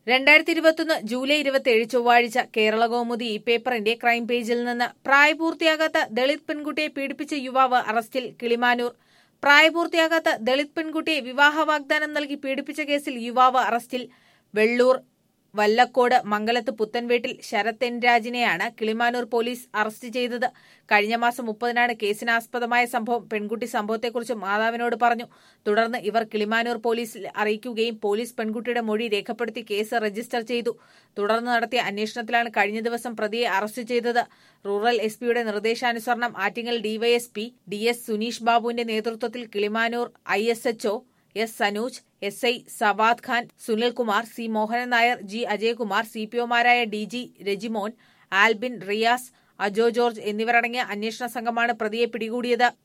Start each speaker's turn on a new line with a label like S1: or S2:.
S1: രണ്ടായിരത്തി ഇരുപത്തൊന്ന് ജൂലൈ ഇരുപത്തിയേഴ് ചൊവ്വാഴ്ച കേരള കൗമുദി ഈ പേപ്പറിന്റെ ക്രൈം പേജിൽ നിന്ന് പ്രായപൂർത്തിയാകാത്ത ദളിത് പെൺകുട്ടിയെ പീഡിപ്പിച്ച യുവാവ് അറസ്റ്റിൽ കിളിമാനൂർ പ്രായപൂർത്തിയാകാത്ത ദളിത് പെൺകുട്ടിയെ വിവാഹ വാഗ്ദാനം നൽകി പീഡിപ്പിച്ച കേസിൽ യുവാവ് അറസ്റ്റിൽ വെള്ളൂർ വല്ലക്കോട് മംഗലത്ത് പുത്തൻവേട്ടിൽ ശരത് എൻ രാജിനെയാണ് കിളിമാനൂർ പോലീസ് അറസ്റ്റ് ചെയ്തത് കഴിഞ്ഞ മാസം മുപ്പതിനാണ് കേസിനാസ്പദമായ സംഭവം പെൺകുട്ടി സംഭവത്തെക്കുറിച്ച് മാതാവിനോട് പറഞ്ഞു തുടർന്ന് ഇവർ കിളിമാനൂർ പോലീസിൽ അറിയിക്കുകയും പോലീസ് പെൺകുട്ടിയുടെ മൊഴി രേഖപ്പെടുത്തി കേസ് രജിസ്റ്റർ ചെയ്തു തുടർന്ന് നടത്തിയ അന്വേഷണത്തിലാണ് കഴിഞ്ഞ ദിവസം പ്രതിയെ അറസ്റ്റ് ചെയ്തത് റൂറൽ എസ് പിയുടെ നിർദ്ദേശാനുസരണം Attingal DYSP D S Suneesh ബാബുവിന്റെ നേതൃത്വത്തിൽ Kilimanoor I S H O S Sanuj S I Savad Khan Sunilkumar C Mohanan Nair G Ajayakumar C P ഒമാരായ ഡി ജി രജിമോൻ ആൽബിൻ റിയാസ് അജോ ജോർജ് എന്നിവരടങ്ങിയ അന്വേഷണ സംഘമാണ് പ്രതിയെ പിടികൂടിയത്